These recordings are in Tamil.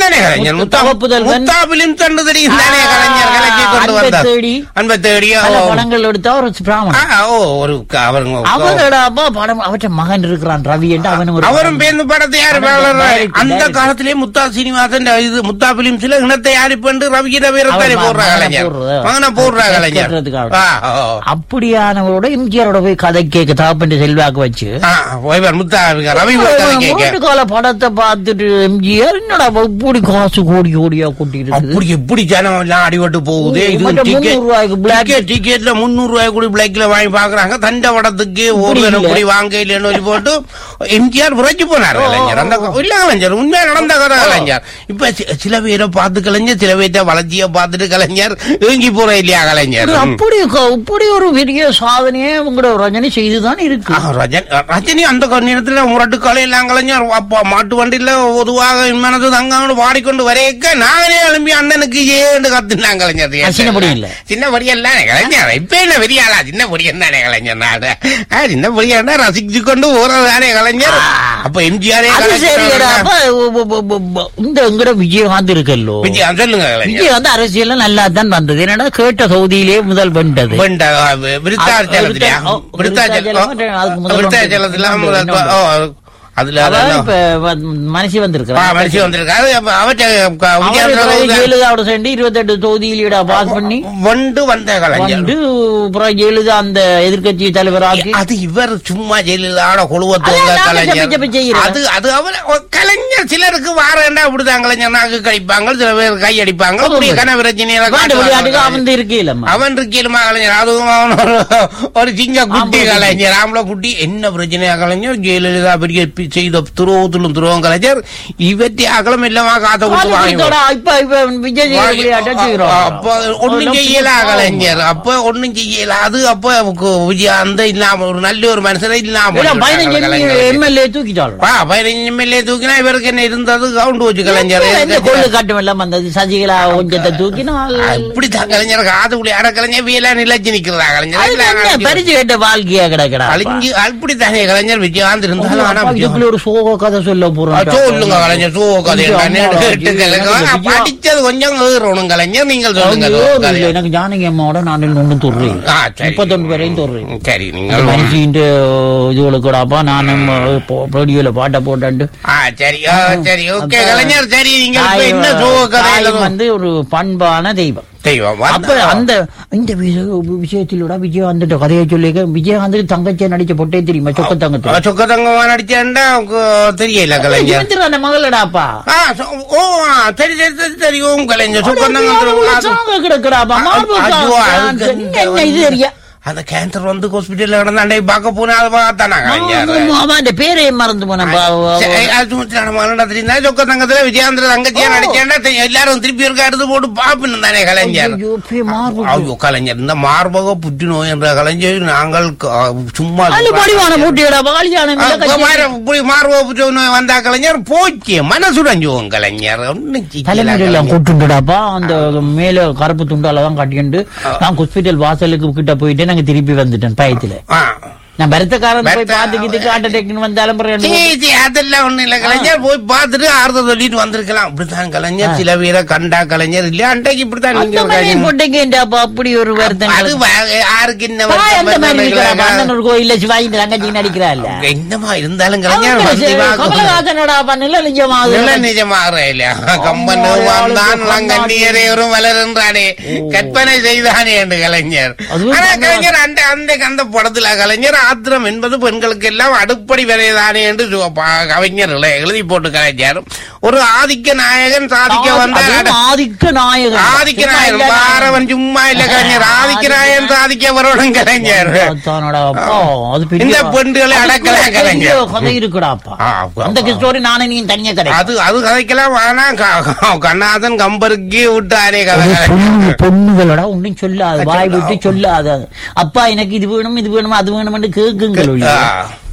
தானே கலைஞர் முத்தா தவப்புதல்வன். முத்தா பிலிம் தண்டு தெரியும் தானே கலைஞர் கலைஞர் கொண்டு அன்பை வந்தார் தேடி. அன்பை தேடி பல ஓ. படங்கள் எடுத்தா ஒரு ஆ, பிராமணன் ஓ ஒரு க- அவருங்க அவரோட அப்பா படம் அவற்ற மகன் இருக்கிறான் ரவி என்று அவன் ஒரு அவரும் பேருந்து படத்தை யாரு படம் பாடுறாரு? direct, அந்த direct. காலத்திலே முத்தா சீனிவாசன் இது முத்தா பிலிம்ஸ்ல இனத்தை யாரு பண்ணு ரவிகிட வீரத்தாரி அவர் போடுற மகனை கலைஞர் போடுறது. மகனை போடுற கலைஞர் கேட்கறதுக்காக. ஆ, ஓ. அப்படியானவரோட எம்ஜிஆரோட போய் கதை கேட்க தகப்பன் செல்வாக்கு வச்சு ஆ, ஓய்வர் முத்தா ரவி கதை கேட்க முரட்டு கால படத்தை பார்த்துட்டு எம்ஜிஆர் என்னடா இப்படி காசு கோடி கோடியா கொட்டி இருக்குது அப்படி எப்படி ஜனம் எல்லாம் அடிபட்டு போகுது ஓ, இது மற்ற டிக்கெட் 300 ரூபாய்க்கு black- டிக்கெட் டிக்கெட்ல முன்னூறு ரூபாய் கூட பிளாக்ல வாங்கி பாக்குறாங்க தண்ட படத்துக்கு ஒரு இல்ல. தினம் கூடி வாங்க இல்லைன்னு சொல்லி போட்டு எம்ஜிஆர் உரைச்சு போனார் கலைஞர் அந்த இல்ல கலைஞர் உண்மையா நடந்த கதை கலைஞர் இப்ப சி- சில பேரை பார்த்து கலைஞர் சில பேர்த்த வளர்ச்சிய பார்த்துட்டு கலைஞர் ஏங்கி போற இல்லையா கலைஞர் இது அப்படி க- இப்படி ஒரு பெரிய சாதனையே உங்களோட ரஜினி செய்துதான் இருக்கு ஆ, ரஜன் ரஜினி அந்த நேரத்துல முரட்டு கலையெல்லாம் கலைஞர் அப்பா மாட்டு வண்டியில பொதுவாக மனது தங்காமல் பாடிக்கொண்டு வரையக்க நானே எழும்பி அண்ணனுக்கு ஏன்னு கத்துனாங்க கலைஞர் அது சின்ன பொடி இல்ல. சின்ன பொடியல்ல கலைஞர் இப்ப என்ன பெரிய ஆளா சின்ன பொடியன் தானே கலைஞர் நாடு ஆ, சின்ன பொடியா ரசிச்சு கொண்டு போறதானே கலைஞர் அப்ப எம்ஜிஆரே அது சரிடா கலைஞர் அப்ப உ- உ- உ- உ- உ- இந்த எங்கட விஜயகாந்த் இருக்கல்லோ விஜய், சொல்லுங்க கலைஞர் விஜயகாந்த் அரசியல் நல்லா தான் வந்தது என்னடா கேட்ட தொகுதியிலே முதல் வென்றது வெண்ட, ஆ, விருத்தாச்சலத்திலயா விருத்தா- ஓ, விருத்தாச்சலம், அதுக்கு முதல் விருத்தாச்சலத்துல ஒன்று. முதல் ஓ, அதுல அதான் அதான் இப்ப வ- மனசி ஆ, வந்திருக்கிறார் மனுஷன் வந்திருக்காரு அப்ப அவற்றை க- அவர் பிறகு விஜயானந்தர் ஜெயலலிதாவோட சேர்ந்து இருபத்தெட்டு தொகுதியிலீடா பாஸ் பண்ணி வண்டு வந்த கலைஞர் வந்து அப்புறம் ஜெயலலிதா அந்த எதிர்க்கட்சி தலைவராக்கி அது இவர் சும்மா ஜெயலலிதாவோட குழுவத்தோங்க அதான் நாங்க கலைஞர் செப்ப செப்ப செய்கிறோம். அது அது அவர் ஒரு கலைஞர் சிலருக்கு வாரண்டா அப்படிதான் கலைஞர் நாக்கு கடிப்பாங்க சில பேர் கை அடிப்பாங்க ஆமா. அப்படி கன பிரச்சனையில வாண்டு விளையாட்டுக்கு காட்டுவாங்க. அவன் இருக்கீங்களம்மா அவன் இருக்கீலுமா கலைஞர் அதுவும் அவன் ஒரு- ஒரு சிங்க குட்டி ஆம்பளை கலைஞர் ஆம்பளை குட்டி என்ன பிரச்சனையா கலைஞர் ஜெயலலிதா பெரிய பி- செய்த துரோகத்திலும் துரோகம் கலைஞர் இவற்றை அகலம் இல்லாம காத்த கொடுத்து வாங்கி இப்ப இப்ப விஜய் விளையாட்ட செய்கிறோம் அப்ப ஒண்ணும் செய்யல கலைஞர் அப்ப ஒண்ணும் செய்யல அது அப்ப அவருக்கு விஜய் அந்த இல்லாம ஒரு நல்ல ஒரு மனுஷனை இல்லாம இல்ல, பதினஞ்சு கலைஞர். எம்எல்ஏ தூக்கிட்டாள் பா, பதினஞ்சு எம்எல்ஏ தூக்கினா இவருக்கு என்ன இருந்தது கவுண்ட் வச்சு கலைஞர் இந்த கொள்ளு காட்டும் எல்லாம் வந்தது சசிகலா கொஞ்சத்தை தூக்கினால் அப்படித்தான் கலைஞர் காது அட கலைஞர் வீலா நிலச்சி நிக்கிறதா கலைஞர் அது என்ன எல்லாம் பரிசு கேட்ட வாழ்க்கையா கிடக்கிறா அழிஞ்சு அப்படித்தானே கலைஞர் விஜயகாந்த் இருந்தாலும் ஆனா விஜயகாந்த் இதுக்குள்ள ஒரு சோக கதை சொல்ல ஆ, போறோம் சொல்லுங்க கலைஞர் சோ கதை ஐயோ, என்னன்னு அம்மா, கேட்டு ஐயோ, கேளுங்க. எனக்கு விஜயா- படிச்சது கொஞ்சம் ஏறணும் கலைஞர் நீங்கள் சொல்லுங்க ஐயோ, கதையை. இல்ல, எனக்கு ஜானகி அம்மாவோட நான் ஒன்றும் தொடுறேன் ஆ, சரி. முப்பத்தொன்று வரையும் தொடுறேன் சரி நீங்கள் மனுஷின்ட்டு இதுகளுக்கு கூட அப்பா நானும் ரேடியோல பாட்டை போட்டு ஆ சரி ஆ, சரி ஓகே அப்ப கலைஞர் சரி நீங்க இப்ப தாய் என்ன சோ கதையில தாய் வந்து ஒரு பண்பான தெய்வம் தெய்வம் அப்ப வந்தா- அந்த இந்த விஷ- விஷயத்திலோட விஜயகாந்த் கதையை சொல்லிக்க விஜயகாந்த் தங்கச்சியை நடிச்ச பொட்டே தெரியுமா சொக்க ஆ, தங்கத்து சொக்க தங்கமா நடிச்சேன்டா உனக்கு தெரியல கலைஞர் அந்த மகளடாப்பா ஆ, சொ- ஓ ஆ, சரி சரி சரி சரி ஓம் கலைஞர் சொக்க தங்கம் கிடக்குறாப்பா மார்பு ஐயோ, சாப்பிட்டா. அதுக்கு என்ன இது தெரியா அந்த கேன்சர் வந்து ஹாஸ்பிட்டல்ல கிடந்தாண்டே பார்க்க போனா அதை பார்த்தானா கலைஞர் அவன் பேரே மறந்து போன சரி, அது சும்மா மகன்டா தெரியுதா சொக்க தங்கத்துல விஜயாந்திர தங்கச்சியா நடிச்சேன்டா தெ- எல்லாரும் திருப்பி இருக்க எடுத்து போட்டு பாப்பின்னு தானே கலைஞர் மார்பு ஐயோ கலைஞர் இந்த மார்பக புற்றுநோய் என்ற கலைஞர் நாங்கள் க- சும்மா அது படிவான மூட்டையோட வாலியான ஆ, இப்ப மாற- இப்படி மார்பக புற்றுநோய் வந்தா கலைஞர் போச்சு மனசுடைஞ்சுவோம் கலைஞர் ஒண்ணும் செய்யல தலைமுறை எல்லாம் கலைஞர். கொட்டுண்டுடாப்பா அந்த மேல கருப்பு துண்டால தான் கட்டிண்டு நான் ஹாஸ்பிட்டல் வாசலுக்கு கிட்ட போயிட்டு நாங்க திருப்பி வந்துட்டேன் பயத்துல ஆ. நான் பரத்தக்காரன் போய் பரத்த- பாத்துக்கிட்டு காட்ட டெக்குன்னு வந்தாலும் பிறகு சீ, சீ, அதெல்லாம் ஒண்ணும் இல்ல கலைஞர் போய் பார்த்துட்டு ஆறுதல் சொல்லிட்டு வந்திருக்கலாம் இப்படித்தான் கலைஞர் சில பேரை கண்டா கலைஞர் இல்லையா அன்றைக்கு இப்படித்தான் அந்த நீங்க மாதிரி கலைஞர். போட்டேங்கேண்டாப்பா அப்படி ஒரு வருத்தம் அது வ- யாருக்கு என்ன தாய் அந்த மாதிரி இருக்கிறாப்பா வருத்தம் அண்ணன் ஒரு கோயில்ல சிவாஜி தங்கச்சி நடிக்கிறா இல்ல என்னமா இருந்தாலும் கலைஞர் வந்து பார்க்கணும். கமலஹாசனோட நில நிஜமாகுது நில நிஜமாக இல்லையா கம்பன் வந்தான் லங்கண்ணியரே ஒரு மலர்ன்றானே கற்பனை செய்தானே என்று கலைஞர் அதுவும் ஆனா கமலஹாசன். கலைஞர் அந்த அந்த அந்த படத்துல கலைஞர் ஆத்திரம் என்பது பெண்களுக்கு எல்லாம் அடுப்படி வரையதானே என்று சு- பா- கவிஞர்களை எழுதி போட்டு கலைஞர் ஒரு ஆதிக்க நாயகன் சாதிக்க வந்த அதுவும் ஆதிக்க நாயகன் ஆதிக்க சும்மா நாயகன் இல்ல. வாரவன் சும்மா இல்ல கலைஞர் ஆதிக்க நாயகன் சாதிக்க வரணும் கலைஞர் தானோட அப்பா, அது பெரிய- இந்த பெண்களை அடக்கலாம் அதுக்குள்ள கலைஞர். பெரிய கதை இருக்குடாப்பா ஆ, ஆ, அந்த ஆ. ஸ்டோரி நானே நீ தனியா கடை அது அது கதைக்கெல்லாம் ஆனா க- க- கண்ணாசன் கம்பருக்கு விட்டாரே கதை பொண்ணு பொண்ணுகளோட ஒன்றும் சொல்லாது வாய் விட்டு சொல்லாது அப்பா எனக்கு இது வேணும் இது வேணும் அது வேணும் கேக்குங்கள் ஆ.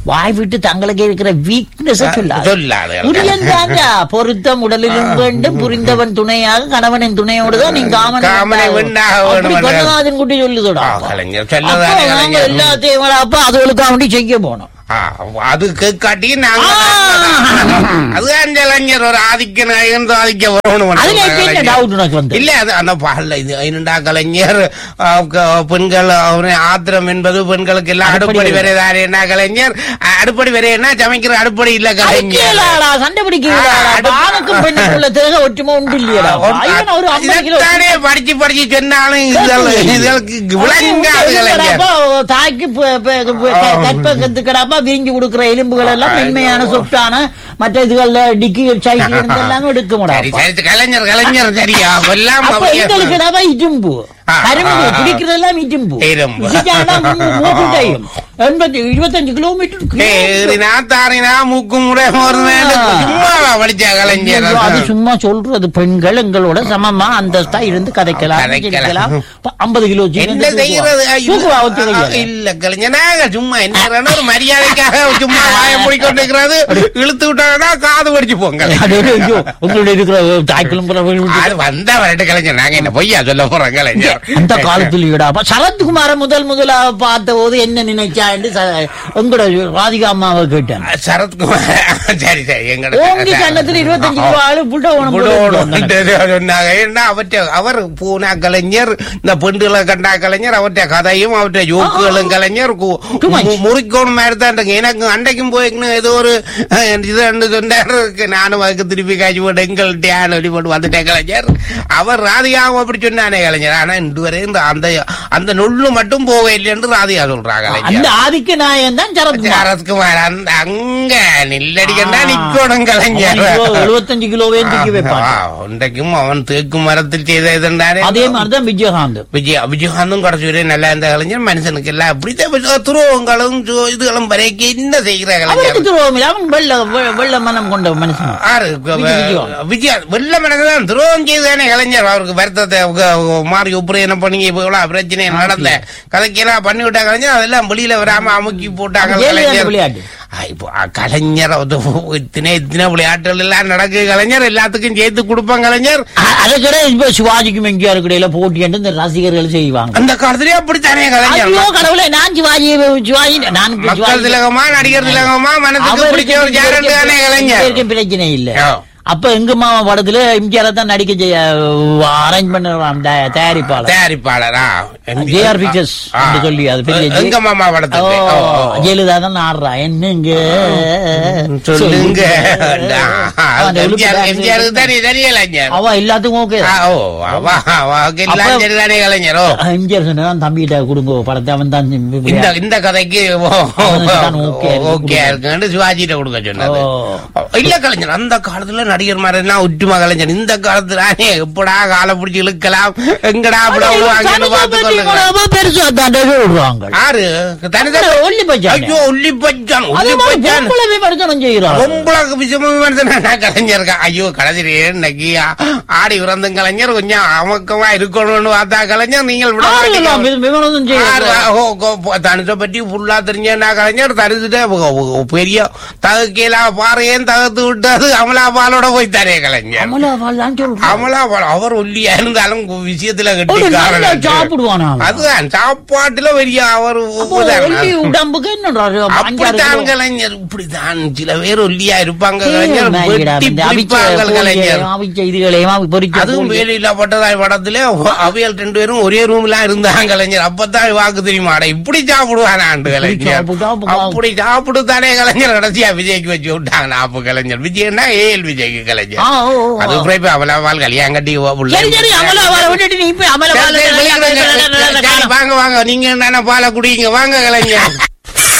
வாய் விட்டு தங்களுக்கு இருக்கிற வீக்னஸ் சொல்லாது சொல்லாது புரியந்தாண்டா பொருத்தம் உடலிலும் வேண்டும் புரிந்தவன் துணையாக கணவனின் துணையோடு தான் நீ காமனை காமனை வெண்ணாக வேணும் என்ற- கண்ணதாதன் குட்டி சொல்லுதோடா ஆ, கலைஞர் அப்போ சொல்லதானே நாங்க கலைஞர் எல்லாத்தையும் அப்ப அதுகளுக்கு வேண்டி செய்ய போனோம் ஆ, அது கேட்காட்டி நாங்க அதுதான் கலைஞர் ஒரு ஆதிக்க நாயகன் ஆதிக்க வரணும் அதுல இப்ப என்ன கலைஞர். டவுட் உனக்கு வந்து இல்ல அது அந்த பாடல இது ஐநண்டா கலைஞர் ஆ, க- பெண்கள் அவரு ஆத்திரம் என்பது பெண்களுக்கு எல்லாம் அடுப்படி அடுப்படி வரை. வரையதாரு என்ன கலைஞர் அ, அடுப்படி வரையன்னா சமைக்கிற அடுப்படி இல்ல கலைஞர் அடிக்கலாடா சண்டை பிடிக்கலாடா ஆ, அடுப்பு- ஆணுக்கும் பெண்ணுக்குள்ள தேக ஒற்றுமை உண்டு இல்லையடா ஐயன் ஒரு ஐம்பது கிலோ இதைத்தானே படிச்சு படிச்சு சொன்னாலும் இதெல்லாம் இதற்கு விளங்காது கலைஞர் தாய்க்கு ப- ப- ப- கற்பகத்துக்கடாப்பா வீங்கி கொடுக்கிற எலும்புகள் எல்லாம் மென்மையான சொட்டான மற்ற இதுகள்ல டிக்கி சைக்கிள் இருந்தெல்லாம் எடுக்க சரி முடியாது சரி கலைஞர் கலைஞர் சரியா எல்லாம் அப்ப எங்களுக்குடாப்பா இட்டும்பு ஆ, கரும்பு ஆ, ஆ. பிடிக்கிறதெல்லாம் இட்டும்பு இரும்பு. இடிச்சாண்டா மூ- மூக்குட்டையும் எண்பத்தி இருபத்தஞ்சு கிலோமீட்டர் ஏறினா தாரினா மூக்கு முறை போறது சும்மாவா படிச்சா கலைஞர் அது சும்மா சொல்றது பெண்கள் எங்களோட சமமா அந்தஸ்தா இருந்து கதைக்கலாம் கதைக்கலாம். சிரிக்கலாம். ஐம்பது கிலோ சிக்கன் என்ன செய்யறது தூக்குவா, ஒத்து கையால. இல்ல கலைஞர் நாங்க சும்மா என்ன ஒரு மரியாதைக்காக சும்மா வாய முடிக்கொண்டிருக்கிறது இழுத்து விட்டாங்கன்னா காது படிச்சு போங்க அடே, ஐயோ, உங்களுடைய இருக்கிற தாய்க்களும் அது வந்தா வரட்டு கலைஞர் நாங்க என்ன பொய்யா சொல்ல போறோம் கலைஞர் அந்த காலத்தில் ஈடாப்பா சரத்குமார முதல் முதலா பார்த்த போது என்ன நினைச்சா என்று ச- உங்களோட ராதிகா அம்மாவை கேட்டேன் சரத்குமார் சரி சரி ஓங்கி கண்ணத்துல இருபத்தஞ்சு எங்க ரூபா ஆளு புல்ட ஓணம் போட்டு வந்தாங்க. சொன்னாங்க ஏன்னா அவற்றை அவர் பூனா கலைஞர் இந்த பெண்டுகளை கண்டா கலைஞர் அவற்றை கதையும் அவற்றை ஜோக்குகளும் கலைஞர் கு- Too much. மு- முறிக்கோணும் மாதிரி தான் இருக்கு. எனக்கு அன்றைக்கும் போய்க்கணும் ஏதோ ஒரு அஹ், இது ரெண்டு சொன்னாரு நானும் அதுக்கு திருப்பி காய்ச்சி போட்டு எங்கள் தியானம் அடி போட்டு வந்துட்டேன் கலைஞர் அவர் ராதிகாவும் அப்படி சொன்னானே கலைஞர் ஆனா இன்று வரை இந்த அந்த அந்த நொல்லு மட்டும் போக இல்லைன்னு ராதிகா சொல்றாங்க அந்த கலைஞர் ஆதிக்க நாயன் தான் சரத்குமார் சரத்குமார் அந்த அங்க நில்லடிக்கண்டா நிக்கணும் கலைஞர் எழுபத்தஞ்சு கிலோவே தூக்கி வைப்பான் ஆ, இன்றைக்கும் அவன் தேக்கு மரத்தில் செய்த இதுண்டானே அதே மாதிரிதான் விஜயகாந்த் விஜய் விஜயகாந்தும் கடைசி வரை நல்லா இருந்த கலைஞர் மனுஷனுக்கு எல்லாம் அப்படித்தான் துருவங்களும் சு- இதுகளும் வரைக்கும் என்ன செய்கிற அவருக்கு கலைஞர் துரோகம் இல்லை அவன் வெள்ள வெ- வெள்ள மனம் கொண்ட மனுஷன் ஆறு விஜய். விஜயா வெள்ள மனதான் துரோகம் செய்தானே கலைஞர் அவருக்கு வருத்தத்தை உக- உக- மாறி உப்புரையன பண்ணி இவ்வளவு பிரச்சனை நடந்த கதைக்கெல்லாம் பண்ணி விட்டா கலைஞர் அதெல்லாம் வெளியில வராம அமுக்கி போட்டாங்க ஜெயலலிதா கலைஞர் விளையாட்டு ஆ, இப்போ ஆ, கலைஞர் அது இத்தனை இத்தனை விளையாட்டுகள் எல்லாம் நடக்கு கலைஞர் எல்லாத்துக்கும் சேர்த்து கொடுப்பாங்க கலைஞர் அ- அதை கூட இப்ப சிவாஜிக்கும் எங்கேயாரு இடையில போட்டி என்று இந்த ரசிகர்கள் செய்வாங்க அந்த காலத்திலேயே அப்படித்தானே கலைஞர் ஐயோ கடவுளே நான் சிவாஜி சிவாஜி நான் மக்கள் சிவாஜி திலகமா நடிகர் திலகமா மனசுக்கு அவருக்கு பிடிச்ச ஒரு ஜாரண்டு தானே கலைஞர் இவருக்கு பிரச்சனை இல்ல ஆ. அப்ப எங்க மாமா படத்துல எம்ஜிஆர் தான் நடிக்க செய்ய அரேஞ்ச் பண்ண தயாரிப்பாளர் தயாரிப்பாளரா ஜேஆர் பிக்சர்ஸ் ஆ. என்று சொல்லி அது பெரிய ஜே- எங்க மாமா ஓ, படத்துக்கு ஓ, ஓ, ஓ. ஜெயலலிதா தான் ஆடுறா என்னங்க சொல்லுங்க அவன் எம்ஜிஆர் எழுப்பு எம்ஜிஆருக்கு தானே தெரிய கலைஞர் அவ எல்லாத்துக்கும் ஓகே ஆ, ஓ அவா அவாவுக்கு எல்லாம் அப்ப- சரிதானே கலைஞர் ஓ எம்ஜிஆர் சொன்னா தம்பிகிட்ட கொடுங்க படத்தை அவன் தான் இந்த இந்த கதைக்கு அவனுக்கு தான் okay இருக்கு, ஓகே இருக்குன்னு சிவாஜிட்ட கொடுக்க சொன்னது ஓ. இல்ல கலைஞர் அந்த காலத்துல நடிகர் மாதிரி எல்லாம் ஒற்றுமை கலைஞர் இந்த காலத்துல எப்படா காலை பிடிச்சி இழுக்கலாம் எங்கடா அப்படி விடுவாங்கன்னு பார்த்து சொல்லுங்க பெருசா தான் விடுவாங்க ஆறு தனித்தனி ஒல்லி பச்சான் ஐயோ ஒல்லி பச்சான் அது ஒல்லி மாதிரி பச்சான் பொம்பளை படுத்தணும் செய்யறாங்க பொம்பளை விஷயமா கலைஞர் ஐயோ கடைசி இன்னைக்கு ஆ- ஆடி பிறந்தும் கலைஞர் கொஞ்சம் அமக்கமா இருக்கணும்னு பார்த்தா கலைஞர் நீங்கள் விட மாட்டீங்க. விமனதும் ஆறு, செய்யறாங்க ஓ, கோ, போ- தனுஷை பற்றி ஃபுல்லா தெரிஞ்சா கலைஞர் தரிசுட்டே பெரிய தகுக்கையெல்லாம் பாறையேன் தகர்த்து விட்டது அமலா பாலோட போய் தரே கலைஞர் அமலாவால் தான் சொல்றேன் அமலா பால் அவர் ஒல்லியா இருந்தாலும் கு- விஷயத்துல ஒரு நல்லா கட்டிக்காரன் சாப்பிடுவானா அவன்? அதுதான் சாப்பாட்டுல பெரிய அவர் அப்போ உப்புதான். ஒல்லி உடம்புக்கு என்னடா அஞ்சாறு அப்படித்தான் கிலோ. கலைஞர் இப்படித்தான் சில பேர் ஒல்லியா இருப்பாங்க ஏய், கலைஞர் மேகிடா, வெட்டி இந்த அவிச்ச பிடிப்பாங்க கலைஞர் கோழியையும், அவிச்ச இதுகளையும், அவி- பொரிச்ச அதுவும் கோழியை- வேலையில்லா பட்டதாய் படத்துல அவியல் ரெண்டு பேரும் ஒரே ரூம்ல இருந்தாங்க கலைஞர் அப்பதான் வாக்கு தெரியுமா அட இப்படி சாப்பிடுவான் ஆண்டு கலைஞர் சாப்பிட்டா அப்ப அப்படி சாப்பிட்டு தானே கலைஞர் கடைசியா விஜய்க்கு வச்சு விட்டாங்க நாப்பு கலைஞர் விஜய்னா ஏஎல் விஜய்க்கு கலைஞர் ஆ, ஓ, ஓ, அது ஓ. அப்புறம் இப்ப அவலாவால் கல்யாணம் கட்டி புள்ள- சரி சரி அமலாவால விட்டுட்டு நீ இப்ப சரி, அமலாவால சரி, சரி, சரி, சரி, வாங்க வாங்க நீங்க என்ன பாலை குடிங்க வாங்க கலைஞர்